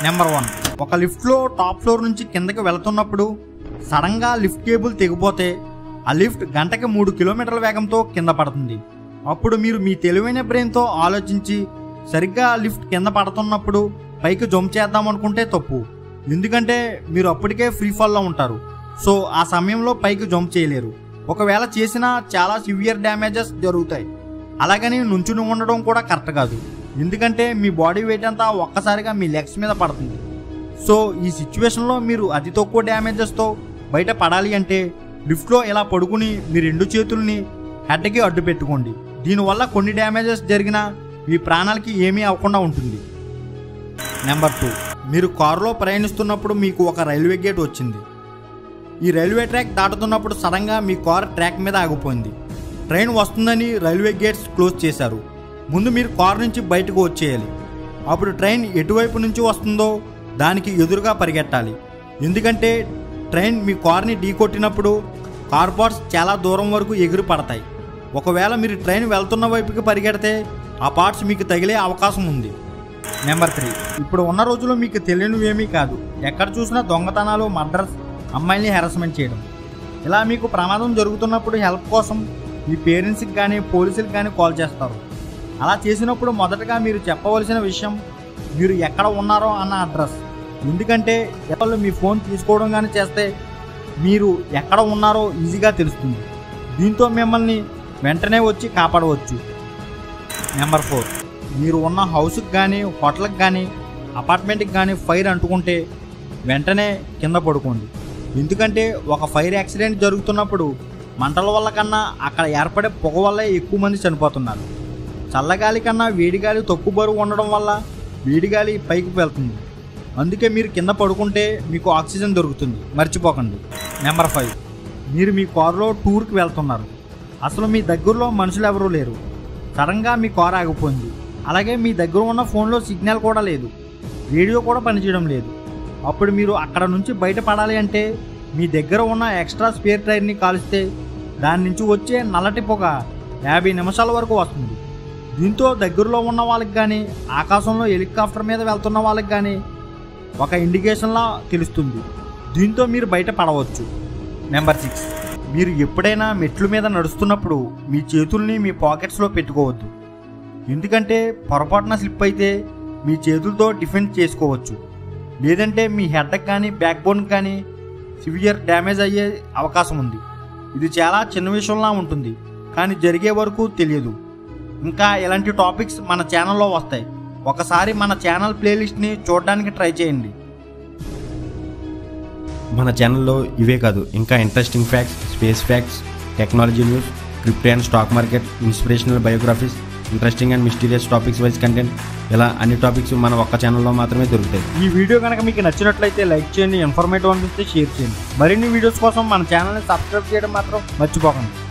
number one ఒక లిఫ్ట్లో top floor నుంచి కిందకి వెళ్తున్నప్పుడు సడన్గా లిఫ్ట్ కేబుల్ తెగిపోతే ఆ లిఫ్ట్ గంటకి మూడు కిలోమీటర్ల వేగంతో కింద పడుతుంది అప్పుడు మీరు మీ తెలివైన బ్రెయిన్తో ఆలోచించి సరిగ్గా లిఫ్ట్ కింద పడుతున్నప్పుడు పైకి జంప్ చేద్దాం అనుకుంటే తప్పు ఎందుకంటే మీరు అప్పటికే ఫ్రీ ఫాల్లో ఉంటారు సో ఆ సమయంలో పైకి జంప్ చేయలేరు ఒకవేళ చేసినా చాలా సివియర్ డ్యామేజెస్ జరుగుతాయి అలాగని నుంచుని ఉండడం కూడా కరెక్ట్ కాదు ఎందుకంటే మీ బాడీ వెయిట్ అంతా ఒక్కసారిగా మీ లెగ్స్ మీద పడుతుంది సో ఈ సిచ్యువేషన్లో మీరు అతి తక్కువ డ్యామేజెస్తో బయట పడాలి అంటే లిఫ్ట్లో ఇలా పడుకుని మీ రెండు చేతుల్ని హెడ్కి అడ్డు పెట్టుకోండి దీనివల్ల కొన్ని డ్యామేజెస్ జరిగినా మీ ప్రాణాలకి ఏమీ అవ్వకుండా ఉంటుంది నెంబర్ టూ మీరు కారులో ప్రయాణిస్తున్నప్పుడు మీకు ఒక రైల్వే గేట్ వచ్చింది ఈ రైల్వే ట్రాక్ దాటుతున్నప్పుడు సడన్గా మీ కార్ ట్రాక్ మీద ఆగిపోయింది ట్రైన్ వస్తుందని రైల్వే గేట్స్ క్లోజ్ చేశారు ముందు మీరు కార్ నుంచి బయటకు వచ్చేయాలి అప్పుడు ట్రైన్ ఎటువైపు నుంచి వస్తుందో దానికి ఎదురుగా పరిగెట్టాలి ఎందుకంటే ట్రైన్ మీ కార్ని ఢీకొట్టినప్పుడు కార్ పార్ట్స్ చాలా దూరం వరకు ఎగిరి పడతాయి ఒకవేళ మీరు ట్రైన్ వెళ్తున్న వైపుకి పరిగెడితే ఆ పార్ట్స్ మీకు తగిలే అవకాశం ఉంది నెంబర్ త్రీ ఇప్పుడు ఉన్న రోజుల్లో మీకు తెలియనివి ఏమీ కాదు ఎక్కడ చూసినా దొంగతనాలు మర్డర్స్ అమ్మాయిల్ని హెరాస్మెంట్ చేయడం ఇలా మీకు ప్రమాదం జరుగుతున్నప్పుడు హెల్ప్ కోసం మీ పేరెంట్స్కి కానీ పోలీసులకు కానీ కాల్ చేస్తారు అలా చేసినప్పుడు మొదటగా మీరు చెప్పవలసిన విషయం మీరు ఎక్కడ ఉన్నారో అన్న అడ్రస్ ఎందుకంటే ఎవరు మీ ఫోన్ తీసుకోవడం కానీ చేస్తే మీరు ఎక్కడ ఉన్నారో ఈజీగా తెలుస్తుంది దీంతో మిమ్మల్ని వెంటనే వచ్చి కాపాడవచ్చు నెంబర్ ఫోర్ మీరు ఉన్న హౌస్కి కానీ హోటల్కి కానీ అపార్ట్మెంట్కి కానీ ఫైర్ అంటుకుంటే వెంటనే కింద పడుకోండి ఎందుకంటే ఒక ఫైర్ యాక్సిడెంట్ జరుగుతున్నప్పుడు మంటల వల్ల కన్నా అక్కడ ఏర్పడే పొగ వల్లే ఎక్కువ మంది చనిపోతున్నారు చల్లగాలి కన్నా వేడిగాలి తక్కువ బరువు ఉండడం వల్ల వేడిగాలి పైకి వెళ్తుంది అందుకే మీరు కింద పడుకుంటే మీకు ఆక్సిజన్ దొరుకుతుంది మర్చిపోకండి నెంబర్ ఫైవ్ మీరు మీ కారులో టూర్కి వెళ్తున్నారు అసలు మీ దగ్గరలో మనుషులు ఎవరూ లేరు సడన్గా మీ కారు ఆగిపోయింది అలాగే మీ దగ్గర ఉన్న ఫోన్లో సిగ్నల్ కూడా లేదు రేడియో కూడా పనిచేయడం లేదు అప్పుడు మీరు అక్కడ నుంచి బయటపడాలి అంటే మీ దగ్గర ఉన్న ఎక్స్ట్రా స్పేర్ టైర్ని కాలిస్తే దాని నుంచి వచ్చే నల్లటి పొగ యాభై నిమిషాల వరకు వస్తుంది దీంతో దగ్గరలో ఉన్న వాళ్ళకి కానీ ఆకాశంలో హెలికాప్టర్ మీద వెళ్తున్న వాళ్ళకి కానీ ఒక ఇండికేషన్లా తెలుస్తుంది దీంతో మీరు బయట పడవచ్చు నెంబర్ సిక్స్ మీరు ఎప్పుడైనా మెట్ల మీద నడుస్తున్నప్పుడు మీ చేతుల్ని మీ పాకెట్స్లో పెట్టుకోవద్దు ఎందుకంటే పొరపాటున స్లిప్ అయితే మీ చేతులతో డిఫెండ్ చేసుకోవచ్చు లేదంటే మీ హెడ్కి కానీ బ్యాక్ బోన్కి కానీ సివియర్ డ్యామేజ్ అయ్యే అవకాశం ఉంది ఇది చాలా చిన్న విషయంలా ఉంటుంది కానీ జరిగే వరకు తెలియదు ఇంకా ఇలాంటి టాపిక్స్ మన ఛానల్లో వస్తాయి ఒకసారి మన ఛానల్ ప్లేలిస్ట్ని చూడడానికి ట్రై చేయండి మన ఛానల్లో ఇవే కాదు ఇంకా interesting facts space facts technology news crypto and stock market inspirational biographies interesting and mysterious topics wise content ఇలా అన్ని టాపిక్స్ మన ఒక్క ఛానల్లో మాత్రమే దొరుకుతాయి ఈ వీడియో కనుక మీకు నచ్చినట్లయితే లైక్ చేయండి ఇన్ఫర్మేటివ్ అనిపిస్తే షేర్ చేయండి మరిన్ని వీడియోస్ కోసం మన ఛానల్ని సబ్స్క్రైబ్ చేయడం మాత్రం మర్చిపోకండి